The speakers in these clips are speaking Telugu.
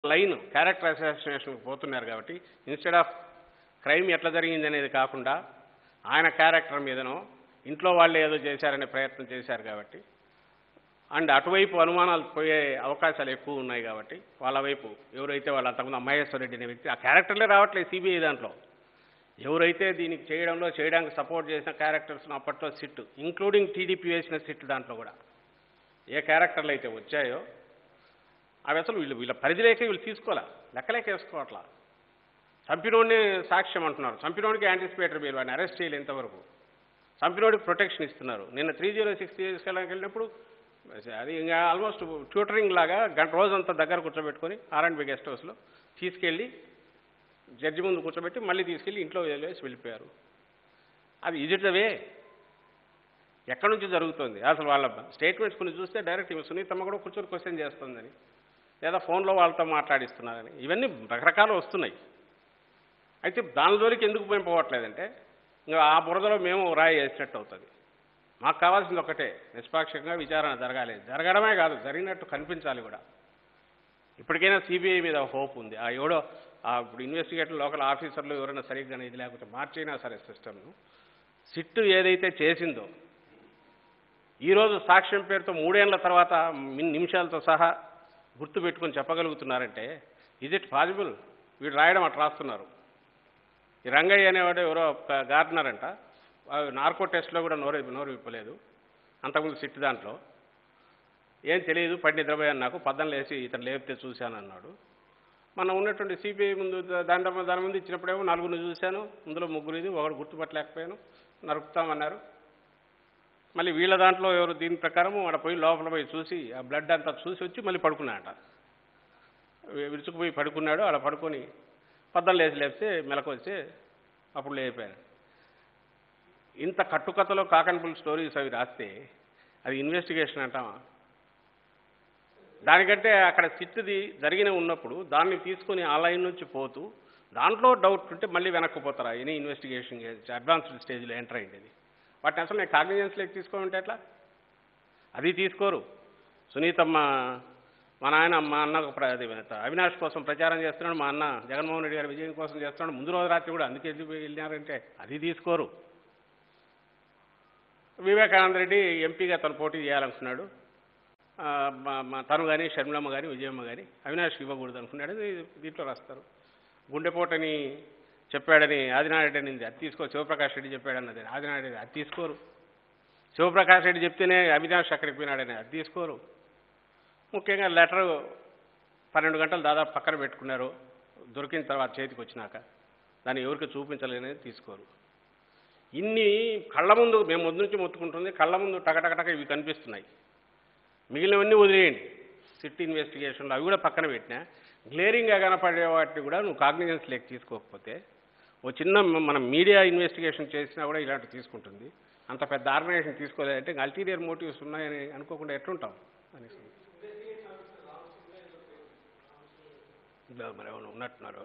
లైన్ క్యారెక్టర్ అసాసినేషన్కి పోతున్నారు కాబట్టి ఇన్స్టెడ్ ఆఫ్ క్రైమ్ ఎట్లా జరిగింది అనేది కాకుండా ఆయన క్యారెక్టర్ మీదనో ఇంట్లో వాళ్ళు ఏదో చేశారనే ప్రయత్నం చేశారు కాబట్టి అండ్ అటువైపు అనుమానాలు పోయే అవకాశాలు ఎక్కువ ఉన్నాయి కాబట్టి వాళ్ళ వైపు ఎవరైతే వాళ్ళ అంతకుముందు అమ్మాయేశ్వర రెడ్డి అనే వ్యక్తి ఆ క్యారెక్టర్లే రావట్లేదు సిబిఐ దాంట్లో ఎవరైతే దీనికి చేయడంలో చేయడానికి సపోర్ట్ చేసిన క్యారెక్టర్స్ అప్పట్లో సిట్ ఇంక్లూడింగ్ టీడీపీ వేసిన సిట్ దాంట్లో కూడా ఏ క్యారెక్టర్లు అయితే వచ్చాయో అవి అసలు వీళ్ళు వీళ్ళ పరిధిలేకే వీళ్ళు తీసుకోవాలా లెక్కలేక వేసుకోవట్లా చంపినోడిని సాక్ష్యం అంటున్నారు చంపినోడికి యాంటిసిపేటర్ బెయిల్ వాడిని అరెస్ట్ చేయలేదు ఇంతవరకు చంపినోడికి ప్రొటెక్షన్ ఇస్తున్నారు నిన్న త్రీ జీరో సిక్స్ తీసుకెళ్ళడానికి వెళ్ళినప్పుడు అది ఇంకా ఆల్మోస్ట్ ట్యూటరింగ్ లాగా గంట రోజంతా దగ్గర కూర్చోబెట్టుకొని ఆర్ అండ్ బి గెస్ట్ హౌస్లో తీసుకెళ్ళి జడ్జి ముందు కూర్చోబెట్టి మళ్ళీ తీసుకెళ్ళి ఇంట్లో వదిలేసి వెళ్ళిపోయారు అది ఇజిటవే ఎక్కడి నుంచి జరుగుతుంది అసలు వాళ్ళ స్టేట్మెంట్స్ కొన్ని చూస్తే డైరెక్ట్ ఇవి సునీతమ్మ కూడా కూర్చొని క్వశ్చన్ చేస్తుందని లేదా ఫోన్లో వాళ్ళతో మాట్లాడిస్తున్నారని ఇవన్నీ రకరకాలు వస్తున్నాయి అయితే దాని జోలికి ఎందుకు మేము పోవట్లేదంటే ఇంకా ఆ బురదలో మేము రాయి వేసినట్టు అవుతుంది మాకు కావాల్సింది ఒకటే నిష్పాక్షికంగా విచారణ జరగాలి జరగడమే కాదు జరిగినట్టు కనిపించాలి కూడా ఇప్పటికైనా సిబిఐ మీద హోప్ ఉంది ఆ ఎవడో ఆ ఇప్పుడు ఇన్వెస్టిగేటర్ లోకల్ ఆఫీసర్లు ఎవరైనా సరిగ్గా ఇది లేకపోతే మార్చైనా సరే సిస్టమ్ను సిట్టు ఏదైతే చేసిందో ఈరోజు సాక్ష్యం పేరుతో మూడేళ్ల తర్వాత మిన్- నిమిషాలతో సహా గుర్తు పెట్టుకొని చెప్పగలుగుతున్నారంటే ఇజ్ ఇట్ పాసిబుల్ వీడు రాయడం అట్లా రాస్తున్నారు ఈ రంగయ్య అనేవాడు ఎవరో ఒక గార్డనర్ అంట నార్కో టెస్ట్లో కూడా నోరు నోరు విప్పలేదు అంతకుముందు సిట్ దాంట్లో ఏం తెలియదు పడి నిద్రపోయాను నాకు పద్దం లేచి ఇతను లేపితే చూశాను అన్నాడు మనం ఉన్నటువంటి సిబిఐ ముందు దా- దాని ద- దాని ముందు ఇచ్చినప్పుడేమో నలుగురిని చూశాను అందులో ముగ్గురు ఇది ఒకడు గుర్తుపట్టలేకపోయాను నరుకుతామన్నారు మళ్ళీ వీళ్ళ దాంట్లో ఎవరు దీని ప్రకారం ఆడ పోయి లోపల పోయి చూసి ఆ బ్లడ్ అంతా చూసి వచ్చి మళ్ళీ పడుకున్నాడట వి- విరుచుకుపోయి పడుకున్నాడు అలా పడుకొని పద్దం లేచి లేపితే మెలకు వచ్చి అప్పుడు లేపాను ఇంత కట్టుకథలో కాకన్పుల్ స్టోరీస్ అవి రాస్తే అది ఇన్వెస్టిగేషన్ అంటామా దానికంటే అక్కడ సిట్టుది జరిగిన ఉన్నప్పుడు దాన్ని తీసుకొని ఆ లైన్ నుంచి పోతూ దాంట్లో డౌట్ ఉంటే మళ్ళీ వెనక్కి పోతారా ఎనీ ఇన్వెస్టిగేషన్ అడ్వాన్స్డ్ స్టేజ్లో ఎంటర్ అయింది అది వాటిని అసలు నేను కాగ్నిజెన్స్లోకి తీసుకోమంటే ఎట్లా అది తీసుకోరు సునీతమ్మ మా నాయన మా అన్న ఒక ప్ర- అది అవినాష్ కోసం ప్రచారం చేస్తున్నాడు మా అన్న జగన్మోహన్ రెడ్డి గారి విజయం కోసం చేస్తున్నాడు ముందు రోజు రాత్రి కూడా అందుకే వెళ్ళి వెళ్ళినారంటే అది తీసుకోరు వివేకానంద రెడ్డి ఎంపీగా తను పోటీ చేయాలనుకున్నాడు ఆ, మా- మా తను కానీ షర్మిలమ్మ కానీ విజయమ్మ కానీ అవినాష్ ఇవ్వకూడదు అనుకున్నాడు అది దీంట్లో రాస్తారు గుండెపోటని చెప్పాడని ఆదినారెడ్డి అనింది అది తీసుకో శివప్రకాష్ రెడ్డి చెప్పాడన్నది ఆదినారెడ్డి అది తీసుకోరు శివప్రకాష్ రెడ్డి చెప్తేనే అవినాష్ అక్కడికి పోయినాడని అది తీసుకోరు ముఖ్యంగా లెటర్ పన్నెండు గంటలు దాదాపు పక్కన పెట్టుకున్నారు దొరికిన తర్వాత చేతికి వచ్చినాక దాన్ని ఎవరికి చూపించలేఅనేది తీసుకోరు ఇన్ని కళ్ళ ముందు మేము ముందు నుంచి మొత్తుకుంటుంది కళ్ళ ముందు టకటకటక ఇవి కనిపిస్తున్నాయి మిగిలినవన్నీ వదిలేయండి సిట్ ఇన్వెస్టిగేషన్లో అవి కూడా పక్కన పెట్టినా గ్లేరింగ్గా కనపడే వాటిని కూడా నువ్వు కాగ్నిజెన్స్ లేక తీసుకోకపోతే ఓ చిన్న మ- మనం మీడియా ఇన్వెస్టిగేషన్ చేసినా కూడా ఇలాంటి తీసుకుంటుంది అంత పెద్ద ఆర్గనైజేషన్ తీసుకోలేదంటే అల్టీరియర్ మోటివ్స్ ఉన్నాయని అనుకోకుండా ఎట్లుంటాం అనేసి ఇలా మరి ఎవరు ఉన్నట్టున్నారు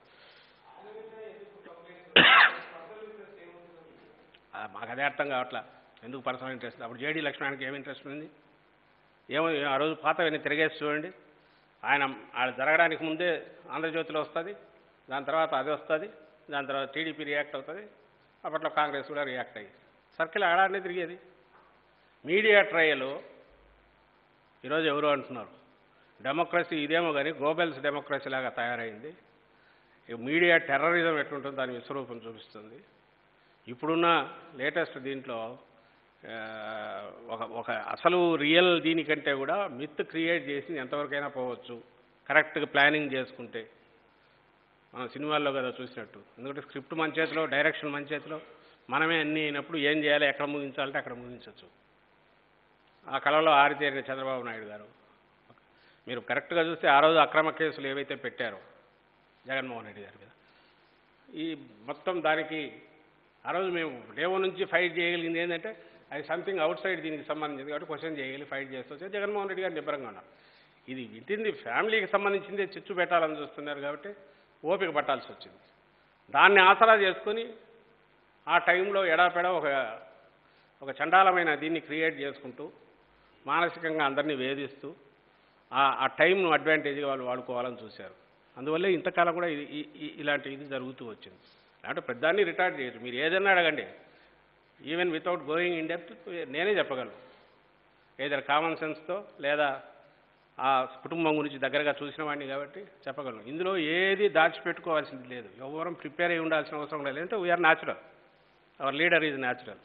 ఆ, మాకు అదే అర్థం కావట్లా ఎందుకు పర్సనల్ ఇంట్రెస్ట్ అప్పుడు జేడీ లక్ష్మణానికి ఏం ఇంట్రెస్ట్ ఉంది ఏమో ఆ రోజు పాతవన్నీ తిరిగేసి చూడండి ఆయన ఆయన జరగడానికి ముందే ఆంధ్రజ్యోతిలో వస్తుంది దాని తర్వాత అది వస్తుంది దాని తర్వాత టీడీపీ రియాక్ట్ అవుతుంది అప్పట్లో కాంగ్రెస్ కూడా రియాక్ట్ అయ్యి సర్కిల్ ఆడానే తిరిగేది మీడియా ట్రయల్ ఈరోజు ఎవరు అంటున్నారు డెమోక్రసీ ఇదేమో కానీ గోబెల్స్ డెమోక్రసీ లాగా తయారైంది ఈ మీడియా టెర్రరిజం ఎట్లుంటుందో దాని విశ్వరూపం చూపిస్తుంది ఇప్పుడున్న లేటెస్ట్ దీంట్లో ఆ, ఒక ఒక అసలు రియల్ దీనికంటే కూడా మిత్ క్రియేట్ చేసి ఎంతవరకైనా పోవచ్చు కరెక్ట్గా ప్లానింగ్ చేసుకుంటే మనం సినిమాల్లో కదా చూసినట్టు ఎందుకంటే స్క్రిప్ట్ మన చేతిలో డైరెక్షన్ మన చేతిలో మనమే అన్నీ అయినప్పుడు ఏం చేయాలి ఎక్కడ ముగించాలంటే అక్కడ ముగించవచ్చు ఆ కళలో ఆరితేరిన చంద్రబాబు నాయుడు గారు మీరు కరెక్ట్గా చూస్తే ఆ రోజు అక్రమ కేసులు ఏవైతే పెట్టారో జగన్మోహన్ రెడ్డి గారి మీద ఈ మొత్తం దానికి ఆ రోజు మేము డేవో నుంచి ఫైట్ చేయగలిగింది ఏంటంటే అది సంథింగ్ అవుట్ సైడ్ దీనికి సంబంధించింది కాబట్టి క్వశ్చన్ చేయగలి ఫైట్ చేస్తూ వచ్చి జగన్మోహన్ రెడ్డి గారు నిబ్బరంగా ఉన్నారు ఇది ఇంటింది ఫ్యామిలీకి సంబంధించిందే చిచ్చు పెట్టాలని చూస్తున్నారు కాబట్టి ఓపిక పట్టాల్సి వచ్చింది దాన్ని ఆసరా చేసుకొని ఆ టైంలో ఎడాపెడా ఒక ఒక చండాలమైన దీన్ని క్రియేట్ చేసుకుంటూ మానసికంగా అందరినీ వేధిస్తూ ఆ- ఆ టైంను అడ్వాంటేజ్గా వాళ్ళు వాడుకోవాలని చూశారు అందువల్లే ఇంతకాలం కూడా ఇది ఈ- ఈ- ఇలాంటి ఇది జరుగుతూ వచ్చింది అంటే పెద్దాన్ని రిటార్డ్ చేయరు మీరు ఏదన్నా అడగండి even without going in depth నేనే చెప్పగలను ఏదైనా కామన్ సెన్స్తో లేదా ఆ కుటుంబం గురించి దగ్గరగా చూసిన వాడిని కాబట్టి చెప్పగలను ఇందులో ఏది దాచిపెట్టుకోవాల్సింది లేదు ఎవరం ప్రిపేర్ అయి ఉండాల్సిన అవసరం లేదు అంటే we're natural our leader is natural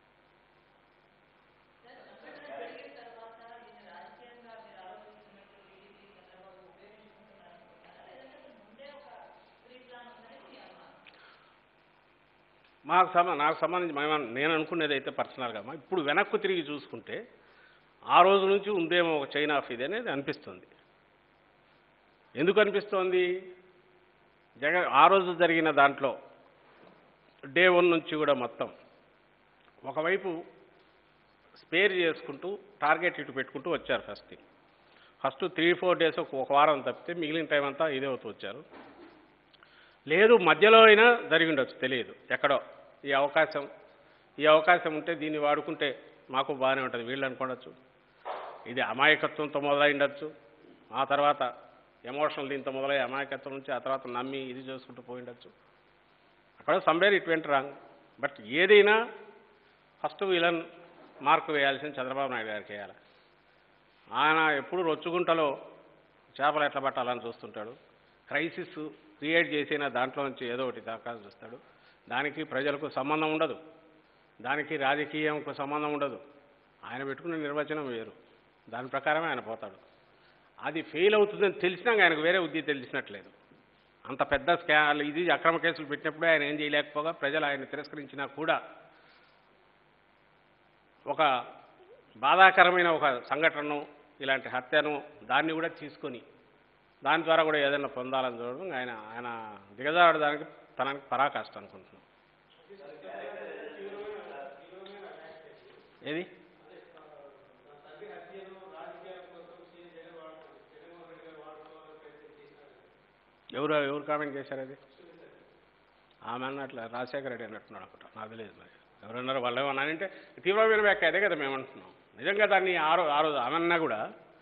మాకు సంబ నాకు సంబంధించి మేము నేను అనుకునేది అయితే పర్సనల్గా అమ్మా, ఇప్పుడు వెనక్కు తిరిగి చూసుకుంటే ఆ రోజు నుంచి ఉందేమో ఒక చైన్ ఆఫ్ ఇది అనేది అనిపిస్తుంది ఎందుకు అనిపిస్తోంది జగ ఆ రోజు జరిగిన దాంట్లో డే వన్ నుంచి కూడా మొత్తం ఒకవైపు స్పేర్ చేసుకుంటూ టార్గెట్ ఇటు పెట్టుకుంటూ వచ్చారు first thing first three four days ఒక వారం తప్పితే మిగిలిన టైం అంతా ఇదే అవుతూ వచ్చారు లేదు మధ్యలో అయినా జరిగి ఉండొచ్చు తెలియదు ఎక్కడో ఈ అవకాశం ఈ అవకాశం ఉంటే దీన్ని వాడుకుంటే మాకు బాగానే ఉంటుంది వీళ్ళు అనుకోవచ్చు ఇది అమాయకత్వంతో మొదలై ఉండొచ్చు ఆ తర్వాత ఎమోషనల్ దీంతో మొదలై అమాయకత్వం నుంచి ఆ తర్వాత నమ్మి ఇది చేసుకుంటూ పోయి ఉండొచ్చు అక్కడ somewhere it went wrong but ఏదైనా ఫస్ట్ వీళ్ళని మార్కు వేయాల్సింది చంద్రబాబు నాయుడు గారికి వేయాలి ఆయన ఎప్పుడు రొచ్చుగుంటలో చేపలు ఎట్లా పట్టాలని చూస్తుంటాడు క్రైసిస్ క్రియేట్ చేసిన దాంట్లో నుంచి ఏదో ఒకటి దాకా చూస్తాడు దానికి ప్రజలకు సంబంధం ఉండదు దానికి రాజకీయంకు సంబంధం ఉండదు ఆయన పెట్టుకున్న నిర్వచనం వేరు దాని ప్రకారమే ఆయన పోతాడు అది ఫెయిల్ అవుతుందని తెలిసినా ఆయనకు వేరే ఉద్యోగం తెలిసినట్లేదు అంత పెద్ద స్కా ఇది అక్రమ కేసులు పెట్టినప్పుడు ఆయన ఏం చేయలేకపోగా ప్రజలు ఆయన తిరస్కరించినా కూడా ఒక బాధాకరమైన ఒక సంఘటనను ఇలాంటి హత్యను దాన్ని కూడా తీసుకొని దాని ద్వారా కూడా ఏదైనా పొందాలని చూడడం ఆయన ఆయన దిగజారడానికి తనకి పరాకాష్ట అనుకుంటున్నాం ఏది ఎవరు ఎవరు కామెంట్ చేశారు అది ఆమె అన్నట్ల రాజశేఖర రెడ్డి అన్నట్టున్నాడు అనుకుంటా నాకు తెలియదు మరి ఎవరన్నారు వాళ్ళు ఏమన్నానంటే తీవ్రమైన వ్యాఖ్య అదే కదా మేము అంటున్నాం నిజంగా దాన్ని ఆ రోజు ఆ రోజు ఆమె అన్నా కూడా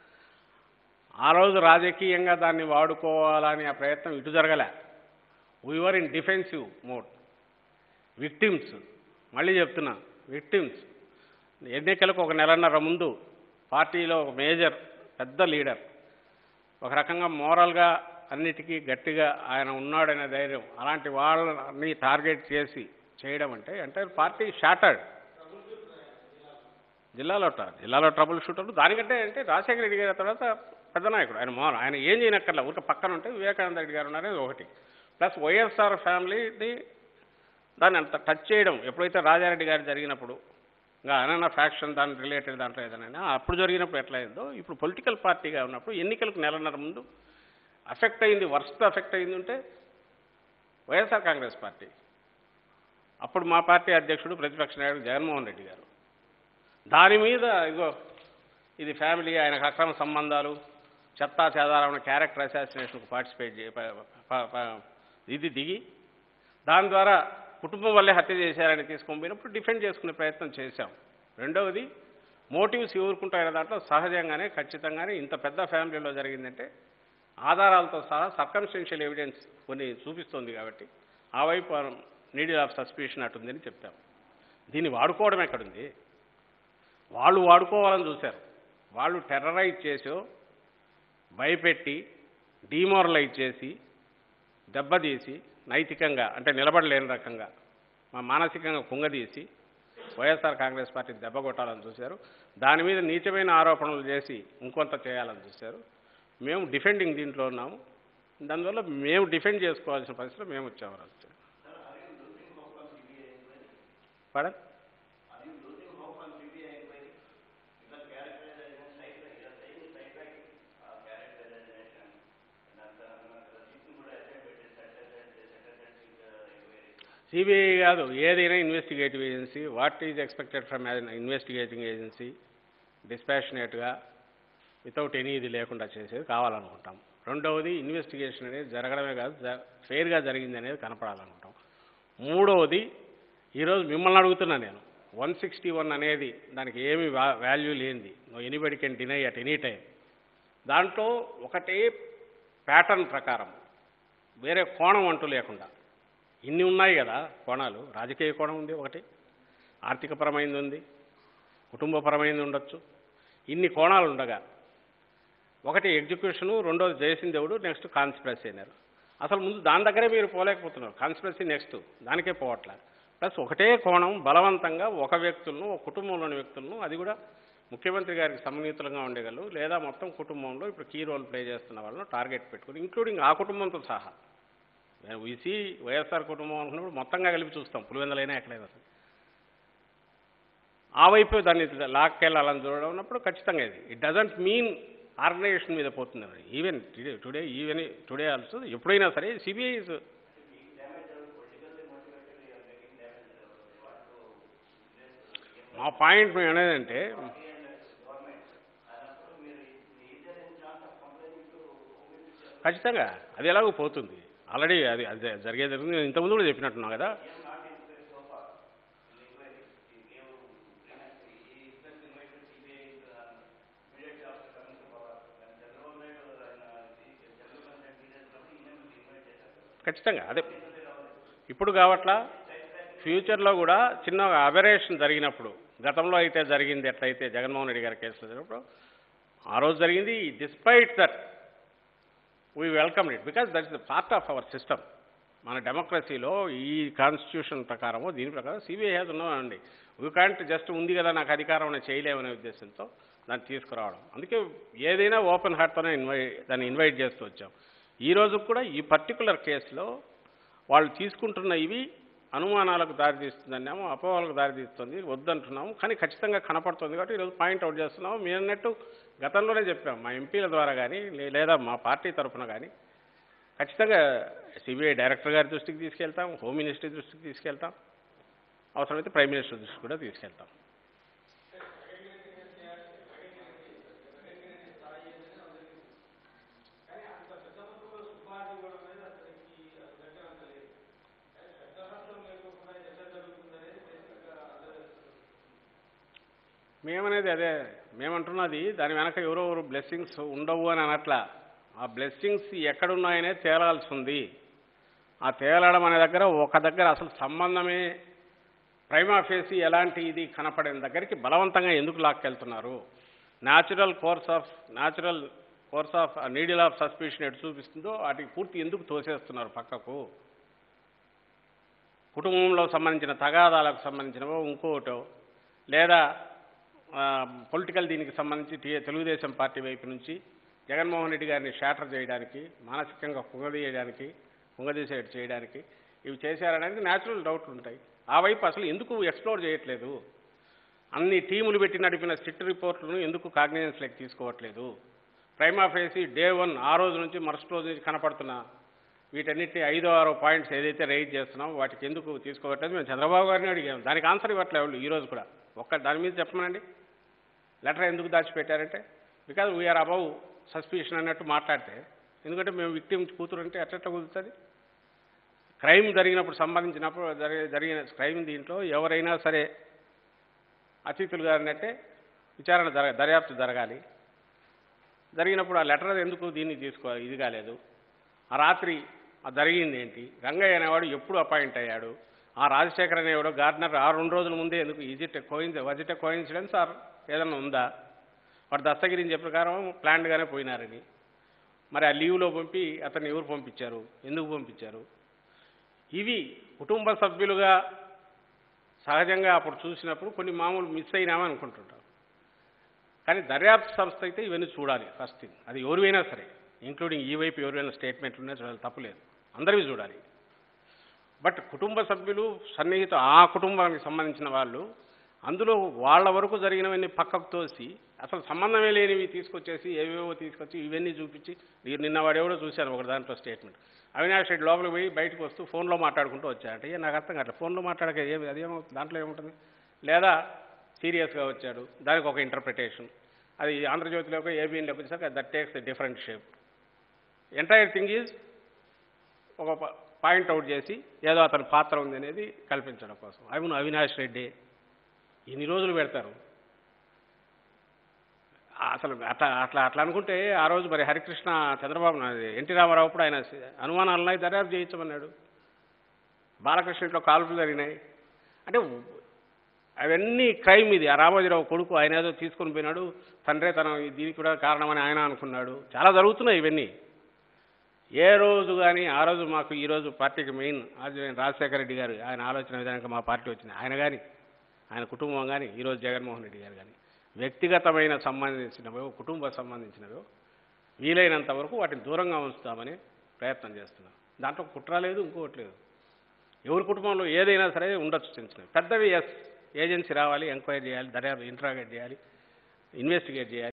ఆ రోజు రాజకీయంగా దాన్ని వాడుకోవాలని ఆ ప్రయత్నం ఇటు జరగలే we're in defensive mode victims మళ్ళీ చెప్తున్నా విక్టిమ్స్ ఎన్నికలకు ఒక నెలన్నర ముందు పార్టీలో ఒక మేజర్ పెద్ద లీడర్ ఒక రకంగా మోరల్గా అన్నిటికీ గట్టిగా ఆయన ఉన్నాడనే ధైర్యం అలాంటి వాళ్ళని టార్గెట్ చేసి చేయడం అంటే అంటే పార్టీ షాటర్డ్ జిల్లాలో ట- జిల్లాలో ట్రబుల్ షూటర్లు దానికంటే అంటే రాజశేఖర రెడ్డి గారి తర్వాత పెద్ద నాయకుడు ఆయన మోహన్ ఆయన ఏం చేయనక్కర్లా ఊరిక పక్కన ఉంటే వివేకానంద రెడ్డి గారు ఉన్నారనేది ఒకటి ప్లస్ వైఎస్ఆర్ ఫ్యామిలీని దాన్ని అంత టచ్ చేయడం ఎప్పుడైతే రాజారెడ్డి గారు జరిగినప్పుడు ఇంకా అనన్న ఫ్యాక్షన్ దాని రిలేటెడ్ దాంట్లో ఏదైనా అప్పుడు జరిగినప్పుడు ఎట్లా అయిందో ఇప్పుడు పొలిటికల్ పార్టీగా ఉన్నప్పుడు ఎన్నికలకు నెలన్నర ముందు అఫెక్ట్ అయింది వర్స్ట్ అఫెక్ట్ అయింది ఉంటే వైఎస్ఆర్ కాంగ్రెస్ పార్టీ అప్పుడు మా పార్టీ అధ్యక్షుడు ప్రతిపక్ష నాయకుడు జగన్మోహన్ రెడ్డి గారు దాని మీద ఇగో ఇది ఫ్యామిలీ ఆయనకు అక్రమ సంబంధాలు చెత్తా చెదారమైన క్యారెక్టర్ అసాసినేషన్కు పార్టిసిపేట్ చే ప- ప- ప- ఇది దిగి దాని ద్వారా కుటుంబం వల్లే హత్య చేశారని తీసుకొని పోయినప్పుడు డిఫెండ్ చేసుకునే ప్రయత్నం చేశాం రెండవది మోటివ్స్ ఊరుకుంటాయనే దాంట్లో సహజంగానే ఖచ్చితంగానే ఇంత పెద్ద ఫ్యామిలీలో జరిగిందంటే ఆధారాలతో సహా సర్కమ్స్టెన్షియల్ ఎవిడెన్స్ కొన్ని చూపిస్తుంది కాబట్టి ఆ వైపు నీడిల్ ఆఫ్ సస్పిషన్ అటుందని చెప్తాం దీన్ని వాడుకోవడం ఎక్కడుంది వాళ్ళు వాడుకోవాలని చూశారు వాళ్ళు టెర్రరైజ్ చేసో భయపెట్టి డీమోరలైజ్ చేసి దెబ్బతీసి నైతికంగా అంటే నిలబడలేని రకంగా మా మానసికంగా కుంగదీసి వైఎస్ఆర్ కాంగ్రెస్ పార్టీ దెబ్బ కొట్టాలని చూశారు దాని మీద నీచమైన ఆరోపణలు చేసి ఇంకొంత చేయాలని చూశారు మేము డిఫెండింగ్ దీంట్లో ఉన్నాము దానివల్ల మేము డిఫెండ్ చేసుకోవాల్సిన పరిస్థితిలో మేము వచ్చాము రాజు పడ సిబిఐ కాదు ఏదైనా investigative agency what is expected from investigating agency డిస్పాషనేట్గా వితౌట్ ఎనీ ఇది లేకుండా చేసేది కావాలనుకుంటాం రెండవది ఇన్వెస్టిగేషన్ అనేది జరగడమే కాదు జ- ఫెయిర్గా జరిగింది అనేది కనపడాలనుకుంటాం మూడవది ఈరోజు మిమ్మల్ని అడుగుతున్నా నేను వన్ సిక్స్టీ వన్ అనేది దానికి ఏమి వాల్యూ లేనిది no anybody can deny at any time దాంట్లో ఒకటే ప్యాటర్న్ ప్రకారం వేరే కోణం అంటూ లేకుండా ఇన్ని ఉన్నాయి కదా కోణాలు రాజకీయ కోణం ఉంది ఒకటి ఆర్థికపరమైంది ఉంది కుటుంబపరమైంది ఉండొచ్చు ఇన్ని కోణాలు ఉండగా ఒకటి ఎగ్జిక్యూషను రెండోది జయసిందేవుడు నెక్స్ట్ కాన్స్పిరసీ అన్నారు అసలు ముందు దాని దగ్గరే మీరు పోలేకపోతున్నారు కాన్స్పిరసీ నెక్స్ట్ దానికే పోవట్లే ప్లస్ ఒకటే కోణం బలవంతంగా ఒక వ్యక్తులను ఒక కుటుంబంలోని వ్యక్తులను అది కూడా ముఖ్యమంత్రి గారికి సన్నిహితులుగా ఉండగలరు లేదా మొత్తం కుటుంబంలో ఇప్పుడు కీ రోల్ ప్లే చేస్తున్న వాళ్ళను టార్గెట్ పెట్టుకుని ఇంక్లూడింగ్ ఆ కుటుంబంతో సహా వీసీ వైఎస్ఆర్ కుటుంబం అనుకున్నప్పుడు మొత్తంగా కలిపి చూస్తాం పులివెందలైనా ఎక్కడైనా సరే ఆ వైపు దాన్ని లాక్కెళ్ళాలని చూడడం ఉన్నప్పుడు ఖచ్చితంగా ఇది ఇట్ డజంట్ మీన్ ఆర్గనైజేషన్ మీద పోతుంది even today today even today also ఎప్పుడైనా సరే సిబిఐ ఇస్ మా పాయింట్ మేము అనేదంటే ఖచ్చితంగా అది ఎలాగో పోతుంది ఆల్రెడీ అది అది జరిగేది జరుగుతుంది నేను ఇంతకుముందు కూడా చెప్పినట్టున్నాం కదా ఖచ్చితంగా అదే ఇప్పుడు కావట్లా ఫ్యూచర్లో కూడా చిన్న అబరేషన్ జరిగినప్పుడు గతంలో అయితే జరిగింది ఎట్లయితే జగన్మోహన్ రెడ్డి గారి కేసులో జరిగినప్పుడు ఆ రోజు జరిగింది despite that we welcome it because that is the part of our system మన డెమోక్రసీలో ఈ కాన్స్టిట్యూషన్ ప్రకారము దీని ప్రకారం సిబిఐ హ్యాస్ ఉన్నామండి వీ కాంట్ జస్ట్ ఉంది కదా నాకు అధికారం అనేది చేయలేమనే ఉద్దేశంతో దాన్ని తీసుకురావడం అందుకే ఏదైనా ఓపెన్ హార్ట్తోనే ఇన్వైట్ దాన్ని ఇన్వైట్ చేస్తూ వచ్చాం ఈ రోజు కూడా ఈ పర్టికులర్ కేసులో వాళ్ళు తీసుకుంటున్న ఇవి అనుమానాలకు దారితీస్తుందన్నాము అపోహలకు దారితీస్తుంది వద్దంటున్నాము కానీ ఖచ్చితంగా కనపడుతుంది కాబట్టి ఈరోజు పాయింట్ అవుట్ చేస్తున్నాము మీరు అన్నట్టు గతంలోనే చెప్పాం మా ఎంపీల ద్వారా కానీ లే- లేదా మా పార్టీ తరఫున కానీ ఖచ్చితంగా సిబిఐ డైరెక్టర్ గారి దృష్టికి తీసుకెళ్తాం హోమ్ మినిస్ట్రీ దృష్టికి తీసుకెళ్తాం అవసరమైతే ప్రైమ్ మినిస్టర్ దృష్టికి కూడా తీసుకెళ్తాం మేమనేది అదే మేమంటున్నది దాని వెనక ఎవరో ఎవరు బ్లెస్సింగ్స్ ఉండవు అని అనట్లా ఆ బ్లెస్సింగ్స్ ఎక్కడున్నాయనే తేలాల్సి ఉంది ఆ తేలడం అనే దగ్గర ఒక దగ్గర అసలు సంబంధమే ప్రైమా ఫేసి ఎలాంటి ఇది కనపడిన దగ్గరికి బలవంతంగా ఎందుకు లాక్కెళ్తున్నారు natural course of natural course of needle of suspicion ఎటు చూపిస్తుందో వాటికి పూర్తి ఎందుకు తోసేస్తున్నారు పక్కకు కుటుంబంలో సంబంధించిన తగాదాలకు సంబంధించినవో ఇంకోటో లేదా పొలిటికల్ దీనికి సంబంధించి టీ- తెలుగుదేశం పార్టీ వైపు నుంచి జగన్మోహన్ రెడ్డి గారిని షాటర్ చేయడానికి మానసికంగా కుంగదీయడానికి కుంగదీసేట్ చేయడానికి ఇవి చేశారనేది న్యాచురల్ డౌట్లు ఉంటాయి ఆ వైపు అసలు ఎందుకు ఎక్స్ప్లోర్ చేయట్లేదు అన్ని టీములు పెట్టి నడిపిన సిట్ రిపోర్ట్లను ఎందుకు కాగ్నిజెన్స్లోకి తీసుకోవట్లేదు ప్రైమా ఫేసి డే వన్ ఆ రోజు నుంచి మరుసటి రోజు నుంచి కనపడుతున్న వీటన్నిటి ఐదో ఆరో పాయింట్స్ ఏదైతే రైజ్ చేస్తున్నామో వాటికి ఎందుకు తీసుకోవట్లేదు మేము చంద్రబాబు గారిని అడిగాము దానికి ఆన్సర్ ఇవ్వట్లేదు వాళ్ళు ఈ రోజు కూడా ఒక్క దాని మీద చెప్పమనండి లెటర్ ఎందుకు దాచిపెట్టారంటే బికాజ్ వీఆర్ అబౌవ్ సస్పిషన్ అన్నట్టు మాట్లాడితే ఎందుకంటే మేము విక్టిమ్ కూతురు అంటే ఎట్లా కుదురుతుంది క్రైమ్ జరిగినప్పుడు సంబంధించినప్పుడు జరిగే జరిగిన క్రైమ్ దీంట్లో ఎవరైనా సరే అతిథులు గారినట్టే విచారణ జరగ దర్యాప్తు జరగాలి జరిగినప్పుడు ఆ లెటర్ ఎందుకు దీన్ని తీసుకో ఇది కాలేదు ఆ రాత్రి ఆ జరిగింది ఏంటి రంగయ్య అనేవాడు ఎప్పుడు అపాయింట్ అయ్యాడు ఆ రాజశేఖర్ అనేవాడు గార్డనర్ ఆ రెండు రోజుల ముందే ఎందుకు is it coins was it coincidence or ఏదన్నా ఉందా వాడు దస్తగిరిని చెప్పిన ప్రకారం ప్లాన్డ్గానే పోయినారని మరి ఆ లీవ్లో పంపి అతన్ని ఎవరు పంపించారు ఎందుకు పంపించారు ఇవి కుటుంబ సభ్యులుగా సహజంగా అప్పుడు చూసినప్పుడు కొన్ని మామూలు మిస్ అయినామని అనుకుంటుంటాం కానీ దర్యాప్తు సంస్థ అయితే ఇవన్నీ చూడాలి ఫస్ట్ థింగ్ అది ఎవరివైనా సరే ఇంక్లూడింగ్ ఈ వైపు ఎవరైనా స్టేట్మెంట్లు ఉన్నా చూడాలి తప్పులేదు అందరివి చూడాలి బట్ కుటుంబ సభ్యులు సన్నిహిత ఆ కుటుంబానికి సంబంధించిన వాళ్ళు అందులో వాళ్ళ వరకు జరిగినవన్నీ పక్కకు తోసి అసలు సంబంధమే లేనివి తీసుకొచ్చేసి ఏవేవో తీసుకొచ్చి ఇవన్నీ చూపించి మీరు నిన్న వాడెవడో చూశాను ఒక దాంట్లో స్టేట్మెంట్ అవినాష్ రెడ్డి లోపలికి పోయి బయటకు వస్తూ ఫోన్లో మాట్లాడుకుంటూ వచ్చాడంటే ఏ నాకు అర్థం కావట్లేదు ఫోన్లో మాట్లాడక ఏమి అదేమవుతుంది దాంట్లో ఏముంటుంది లేదా సీరియస్గా వచ్చాడు దానికి ఒక ఇంటర్ప్రిటేషన్ అది ఆంధ్రజ్యోతిలోకి ఏబిఎన్లోకి వచ్చేసరికి that takes the different shape entire thing is ఒక పాయింట్ అవుట్ చేసి ఏదో అతని పాత్ర ఉంది అనేది కల్పించడం కోసం అవును అవినాష్ రెడ్డి ఇన్ని రోజులు పెడతారు అసలు అట్లా అట్లా అట్లా అనుకుంటే ఆ రోజు మరి హరికృష్ణ చంద్రబాబు నాయుడు ఎన్టీ రామారావు అప్పుడు ఆయన అనుమానాలు ఉన్నాయి దర్యాప్తు చేయించమన్నాడు బాలకృష్ణ ఇంట్లో కాల్పులు జరిగినాయి అంటే అవన్నీ క్రైమ్ ఇది ఆ రామోజీరావు కొడుకు ఆయన ఏదో తీసుకొని పోయినాడు తండ్రే తన దీనికి కూడా కారణమని ఆయన అనుకున్నాడు చాలా జరుగుతున్నాయి ఇవన్నీ ఏ రోజు కానీ ఆ రోజు మాకు ఈ రోజు పార్టీకి మెయిన్ ఆదివేని రాజశేఖర రెడ్డి గారు ఆయన ఆలోచన విధానంగా మా పార్టీ వచ్చింది ఆయన కానీ ఆయన కుటుంబం కానీ ఈరోజు జగన్మోహన్ రెడ్డి గారు కానీ వ్యక్తిగతమైన సంబంధించినవో కుటుంబ సంబంధించినవో వీలైనంత వరకు వాటిని దూరంగా ఉంచుతామని ప్రయత్నం చేస్తున్నాం దాంట్లో కుట్ర లేదు ఇంకోటి లేదు ఎవరి కుటుంబంలో ఏదైనా సరే ఉండొచ్చు చిన్న చిన్నవి. పెద్దవి ఎస్ ఏజెన్సీ రావాలి ఎంక్వైరీ చేయాలి దర్యాప్తు ఇంట్రాగేట్ చేయాలి ఇన్వెస్టిగేట్ చేయాలి